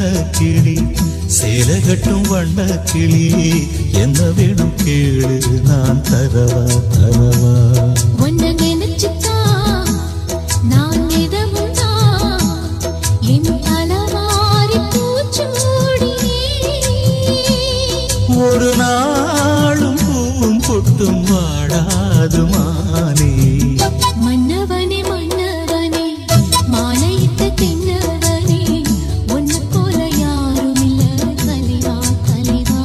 சின்ன கிளி சேலை கட்டும் வண்ண கிளி என்ன வேணும் கேளு நான் தரவா தரவா உன்னை நினைச்சுதான் நான் நிதமும் தான் என் தலவாரி பூச்சூடினே ஒரு நாளும் பூவும் பொட்டும் வாடாது மானே மன்னவனே மன்னவனே மாலையிட்ட தின்னவனே உன்னை போல யாரும் இல்ல தலைவா தலைவா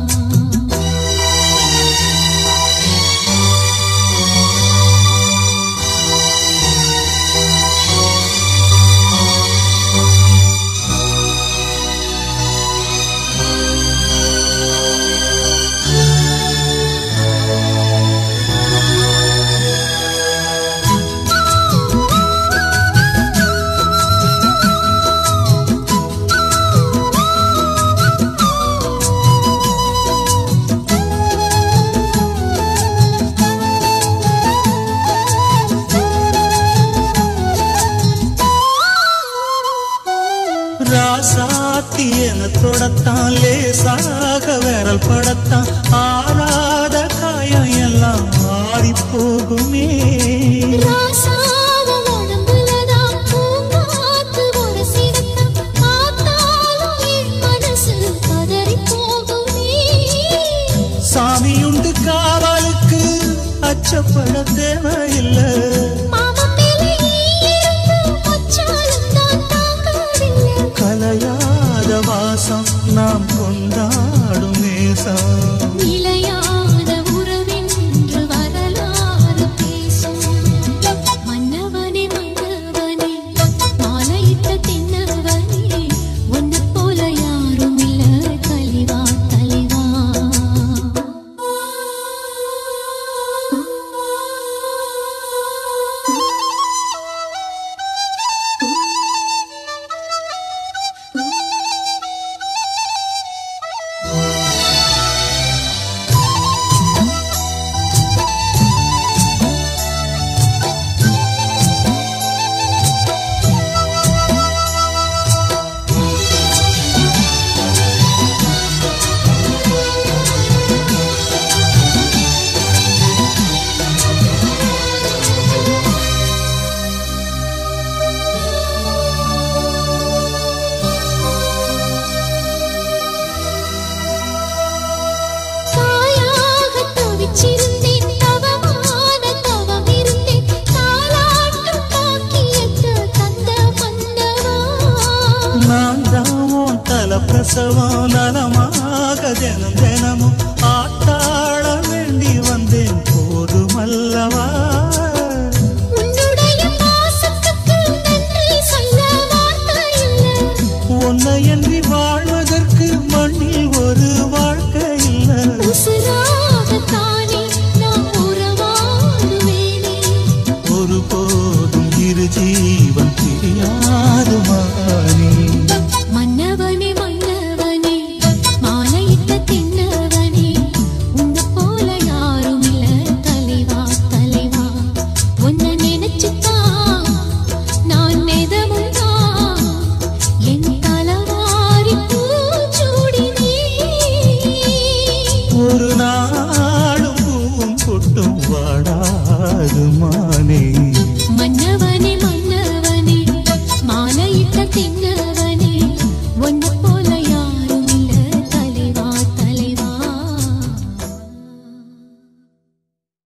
ராசாத்தி என தொடத்தான் லேசாக விரல் படத்தான் ஆறாத காயம் எல்லாம் மாறி போகுமே ராசாவ உடம்புலதான் பூங்காத்து உரசிடத்தான் பார்த்தாலும் என் மனசு பதறிப் போகுமே. சாமியுண்டு காவலுக்கு அச்சப்பட தேவையில்லை மாமன் மேலே நீ இருந்து வச்சாலும் தான் தாங்கவில்லை. கலையாத வாசம் நாம் கொண்டாடும் நேசம் நிலையான உறவென்று வரலாறு பேசும். மன்னவனே மன்னவனே மாலையிட்ட தின்னவனே உன்னைப் போல யாரும் இல்ல தலைவா தலைவா தாயாக தவிச்சிருந்தேன் தவமான தவம் இருந்தேன் தாலாட்டும் பாக்கியத்து தந்த மன்னவா நான் தான் உன் தல பிரசவம் நலமாக தினம்